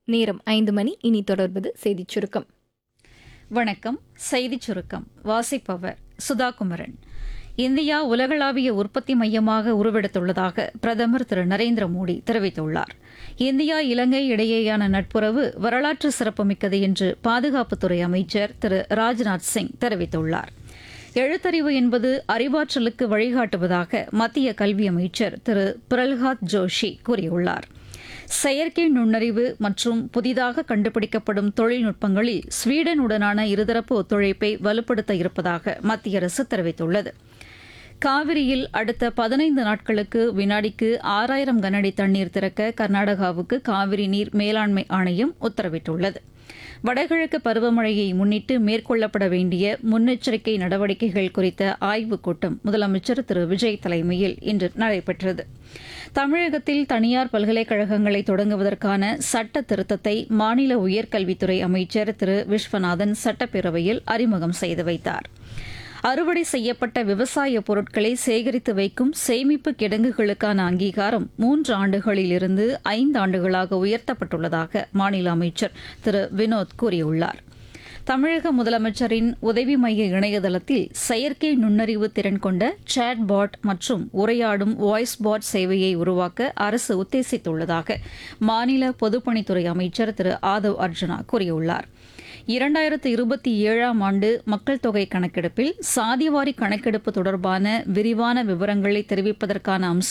நேரம் ஐந்து மணி இனி தொடர்வது செய்திச் சுருக்கம் வணக்கம் செய்திச் சுருக்கம் வாசிப்பவர் சுதா குமரன் இந்தியா உலகளாவிய உற்பத்தி மையமாக உருவெடுத்துள்ளதாக பிரதமர் திரு நரேந்திர மோடி தெரிவித்துள்ளார் இந்தியா இலங்கை இடையேயான நட்புறவு வரலாற்று சிறப்புமிக்கது என்று பாதுகாப்புத்துறை அமைச்சர் திரு ராஜ்நாத் சிங் தெரிவித்துள்ளார் எழுத்தறிவு என்பது அறிவாற்றலுக்கு வழிகாட்டுவதாக மத்திய கல்வி அமைச்சர் திரு பிரல்ஹாத் ஜோஷி கூறியுள்ளார் செயற்கை நுண்ணறிவு மற்றும் புதிதாக கண்டுபிடிக்கப்படும் தொழில்நுட்பங்களில் ஸ்வீடனுடனான இருதரப்பு ஒத்துழைப்பை வலுப்படுத்த இருப்பதாக மத்திய அரசு தெரிவித்துள்ளது காவிரியில் அடுத்த பதினைந்து நாட்களுக்கு வினாடிக்கு ஆறாயிரம் கனஅடி தண்ணீர் திறக்க கர்நாடகாவுக்கு காவிரி நீர் மேலாண்மை ஆணையம் உத்தரவிட்டுள்ளது வடகிழக்கு பருவமழையை முன்னிட்டு மேற்கொள்ளப்பட வேண்டிய முன்னெச்சரிக்கை நடவடிக்கைகள் குறித்த ஆய்வுக் கூட்டம் முதலமைச்சர் திரு விஜய் தலைமையில் இன்று நடைபெற்றது தமிழகத்தில் தனியார் பல்கலைக்கழகங்களை தொடங்குவதற்கான சட்ட திருத்தத்தை மாநில உயர்கல்வித்துறை அமைச்சர் திரு விஸ்வநாதன் சட்டப்பேரவையில் அறிமுகம் செய்து வைத்தார் அறுவடை செய்யப்பட்ட விவசாய பொருட்களை சேகரித்து வைக்கும் சேமிப்பு கிடங்குகளுக்கான அங்கீகாரம் மூன்று ஆண்டுகளிலிருந்து ஐந்து ஆண்டுகளாக உயர்த்தப்பட்டுள்ளதாக மாநில அமைச்சர் திரு வினோத் கூறியுள்ளார் தமிழக முதலமைச்சரின் உதவி மைய இணையதளத்தில் செயற்கை நுண்ணறிவு திறன் கொண்ட சேட் பாட் மற்றும் உரையாடும் வாய்ஸ் பாட் சேவையை உருவாக்க அரசு உத்தேசித்துள்ளதாக மாநில பொதுப்பணித்துறை அமைச்சர் திரு ஆதவ் அர்ஜுனா கூறியுள்ளார் இரண்டாயிரத்து இருபத்தி ஏழாம் ஆண்டு மக்கள் தொகை கணக்கெடுப்பில் சாதிவாரி கணக்கெடுப்பு தொடர்பான விரிவான விவரங்களை தெரிவிப்பதற்கான அம்ச